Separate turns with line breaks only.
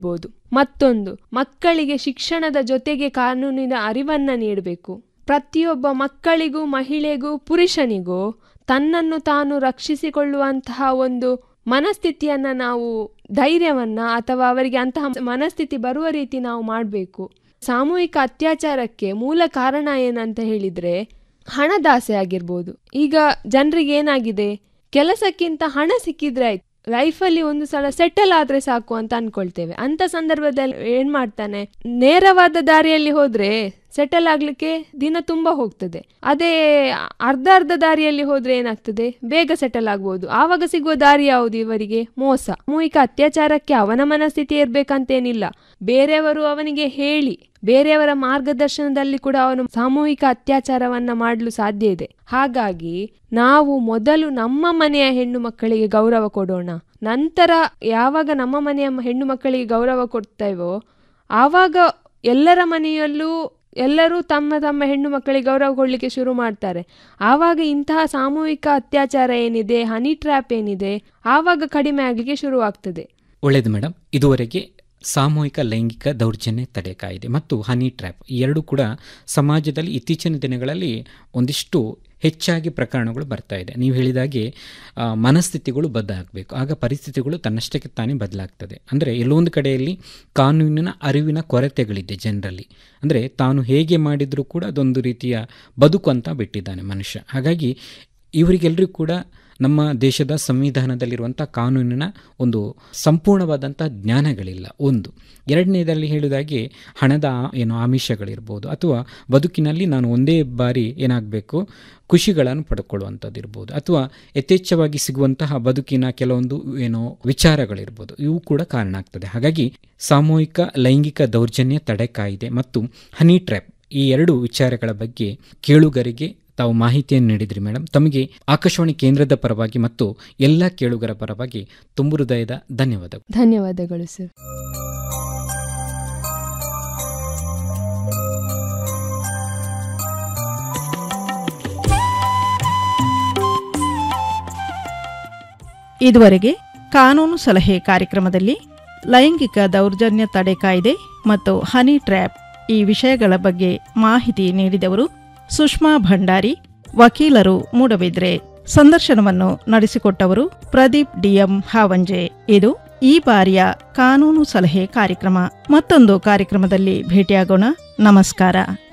ಬಹುದು ಮತ್ತೊಂದು ಮಕ್ಕಳಿಗೆ ಶಿಕ್ಷಣದ ಜೊತೆಗೆ ಕಾನೂನಿನ ಅರಿವನ್ನ ನೀಡಬೇಕು ಪ್ರತಿಯೊಬ್ಬ ಮಕ್ಕಳಿಗೂ ಮಹಿಳೆಗೂ ಪುರುಷನಿಗೂ ತನ್ನನ್ನು ತಾನು ರಕ್ಷಿಸಿಕೊಳ್ಳುವಂತಹ ಒಂದು ಮನಸ್ಥಿತಿಯನ್ನ ನಾವು ಧೈರ್ಯವನ್ನ ಅಥವಾ ಅವರಿಗೆ ಅಂತಹ ಮನಸ್ಥಿತಿ ಬರುವ ರೀತಿ ನಾವು ಮಾಡಬೇಕು ಸಾಮೂಹಿಕ ಅತ್ಯಾಚಾರಕ್ಕೆ ಮೂಲ ಕಾರಣ ಏನಂತ ಹೇಳಿದ್ರೆ ಹಣದಾಸೆ ಆಗಿರ್ಬೋದು ಈಗ ಜನರಿಗೆ ಏನಾಗಿದೆ ಕೆಲಸಕ್ಕಿಂತ ಹಣ ಸಿಕ್ಕಿದ್ರೆ ಆಯ್ತು ಲೈಫಲ್ಲಿ ಒಂದು ಸಲ ಸೆಟಲ್ ಆದ್ರೆ ಸಾಕು ಅಂತ ಅನ್ಕೊಳ್ತೇವೆ ಅಂತ ಸಂದರ್ಭದಲ್ಲಿ ಏನ್ ಮಾಡ್ತಾನೆ ನೇರವಾದ ದಾರಿಯಲ್ಲಿ ಹೋದ್ರೆ ಸೆಟಲ್ ಆಗ್ಲಿಕ್ಕೆ ದಿನ ತುಂಬಾ ಹೋಗ್ತದೆ ಅದೇ ಅರ್ಧ ಅರ್ಧ ದಾರಿಯಲ್ಲಿ ಹೋದ್ರೆ ಏನಾಗ್ತದೆ ಬೇಗ ಸೆಟಲ್ ಆಗ್ಬೋದು ಆವಾಗ ಸಿಗುವ ದಾರಿ ಯಾವುದು ಇವರಿಗೆ ಮೋಸ ಸಾಮೂಹಿಕ ಅತ್ಯಾಚಾರಕ್ಕೆ ಅವನ ಮನಸ್ಥಿತಿ ಇರ್ಬೇಕಂತೇನಿಲ್ಲ ಬೇರೆಯವರು ಅವನಿಗೆ ಹೇಳಿ ಬೇರೆಯವರ ಮಾರ್ಗದರ್ಶನದಲ್ಲಿ ಕೂಡ ಅವನು ಸಾಮೂಹಿಕ ಅತ್ಯಾಚಾರವನ್ನ ಮಾಡಲು ಸಾಧ್ಯ ಇದೆ ಹಾಗಾಗಿ ನಾವು ಮೊದಲು ನಮ್ಮ ಮನೆಯ ಹೆಣ್ಣು ಮಕ್ಕಳಿಗೆ ಗೌರವ ಕೊಡೋಣ ನಂತರ ಯಾವಾಗ ನಮ್ಮ ಮನೆಯ ಹೆಣ್ಣು ಮಕ್ಕಳಿಗೆ ಗೌರವ ಕೊಡ್ತೇವೋ ಆವಾಗ ಎಲ್ಲರ ಮನೆಯಲ್ಲೂ ಎಲ್ಲರೂ ತಮ್ಮ ತಮ್ಮ ಹೆಣ್ಣು ಮಕ್ಕಳಿಗೆ ಗೌರವ ಕೊಡಲಿಕ್ಕೆ ಶುರು ಮಾಡ್ತಾರೆ ಆವಾಗ ಇಂತಹ ಸಾಮೂಹಿಕ ಅತ್ಯಾಚಾರ ಏನಿದೆ ಹನಿ ಟ್ರ್ಯಾಪ್ ಏನಿದೆ ಆವಾಗ ಕಡಿಮೆ ಆಗಲಿಕ್ಕೆ ಶುರುವಾಗ್ತದೆ
ಒಳ್ಳೆಯದು ಮೇಡಮ್ ಇದುವರೆಗೆ ಸಾಮೂಹಿಕ ಲೈಂಗಿಕ ದೌರ್ಜನ್ಯ ತಡೆ ಕಾಯ್ದೆ ಮತ್ತು ಹನಿ ಟ್ರ್ಯಾಪ್ ಈ ಎರಡೂ ಕೂಡ ಸಮಾಜದಲ್ಲಿ ಇತ್ತೀಚಿನ ದಿನಗಳಲ್ಲಿ ಒಂದಿಷ್ಟು ಹೆಚ್ಚಾಗಿ ಪ್ರಕರಣಗಳು ಬರ್ತಾ ಇದೆ ನೀವು ಹೇಳಿದಾಗೆ ಆ, ಮನಸ್ಥಿತಿಗಳು ಬದಲಾಗಬೇಕು ಆಗ ಪರಿಸ್ಥಿತಿಗಳು ತನ್ನಷ್ಟಕ್ಕೆ ತಾನೇ ಬದಲಾಗ್ತದೆ ಅಂದರೆ ಎಲ್ಲೊಂದು ಕಡೆಯಲ್ಲಿ ಕಾನೂನಿನ ಅರಿವಿನ ಕೊರತೆಗಳಿದೆ ಜನರಲ್ಲಿ ಅಂದರೆ ತಾನು ಹೇಗೆ ಮಾಡಿದರೂ ಕೂಡ ಅದೊಂದು ರೀತಿಯ ಬದುಕು ಅಂತ ಬಿಟ್ಟಿದ್ದಾನೆ ಮನುಷ್ಯ ಹಾಗಾಗಿ ಇವರಿಗೆಲ್ಲರಿಗೂ ಕೂಡ ನಮ್ಮ ದೇಶದ ಸಂವಿಧಾನದಲ್ಲಿರುವಂಥ ಕಾನೂನಿನ ಒಂದು ಸಂಪೂರ್ಣವಾದಂಥ ಜ್ಞಾನಗಳಿಲ್ಲ ಒಂದು ಎರಡನೇದಲ್ಲಿ ಹೇಳಿದಾಗೆ ಹಣದ ಆ- ಏನು ಆಮಿಷಗಳಿರ್ಬೋದು ಅಥವಾ ಬದುಕಿನಲ್ಲಿ ನಾನು ಒಂದೇ ಬಾರಿ ಏನಾಗಬೇಕು ಖುಷಿಗಳನ್ನು ಪಡ್ಕೊಳ್ಳುವಂಥದ್ದು ಇರ್ಬೋದು ಅಥವಾ ಯಥೇಚ್ಛವಾಗಿ ಸಿಗುವಂತಹ ಬದುಕಿನ ಕೆಲವೊಂದು ಏನೋ ವಿಚಾರಗಳಿರ್ಬೋದು ಇವು ಕೂಡ ಕಾರಣ ಆಗ್ತದೆ ಹಾಗಾಗಿ ಸಾಮೂಹಿಕ ಲೈಂಗಿಕ ದೌರ್ಜನ್ಯ ತಡೆ ಕಾಯ್ದೆ ಮತ್ತು ಹನಿ ಟ್ರ್ಯಾಪ್ ಈ ಎರಡು ವಿಚಾರಗಳ ಬಗ್ಗೆ ಕೇಳುಗರಿಗೆ ತಾವು ಮಾಹಿತಿಯನ್ನು ನೀಡಿದ್ರಿ ಮೇಡಮ್ ತಮಗೆ ಆಕಾಶವಾಣಿ ಕೇಂದ್ರದ ಪರವಾಗಿ ಮತ್ತು ಎಲ್ಲ ಕೇಳುಗರ ಪರವಾಗಿ ತುಂಬು ಹೃದಯದ ಧನ್ಯವಾದಗಳು
ಧನ್ಯವಾದಗಳು ಸರ್
ಇದುವರೆಗೆ ಕಾನೂನು ಸಲಹೆ ಕಾರ್ಯಕ್ರಮದಲ್ಲಿ ಲೈಂಗಿಕ ದೌರ್ಜನ್ಯ ತಡೆ ಕಾಯ್ದೆ ಮತ್ತು ಹನಿ ಟ್ರ್ಯಾಪ್ ಈ ವಿಷಯಗಳ ಬಗ್ಗೆ ಮಾಹಿತಿ ನೀಡಿದವರು ಸುಷ್ಮಾ ಭಂಡಾರಿ ವಕೀಲರು ಮೂಡಬಿದ್ರೆ ಸಂದರ್ಶನವನ್ನು ನಡೆಸಿಕೊಟ್ಟವರು ಪ್ರದೀಪ್ ಡಿಎಂ ಹಾವಂಜೆ ಇದು ಈ ಬಾರಿಯ ಕಾನೂನು ಸಲಹೆ ಕಾರ್ಯಕ್ರಮ ಮತ್ತೊಂದು ಕಾರ್ಯಕ್ರಮದಲ್ಲಿ ಭೇಟಿಯಾಗೋಣ ನಮಸ್ಕಾರ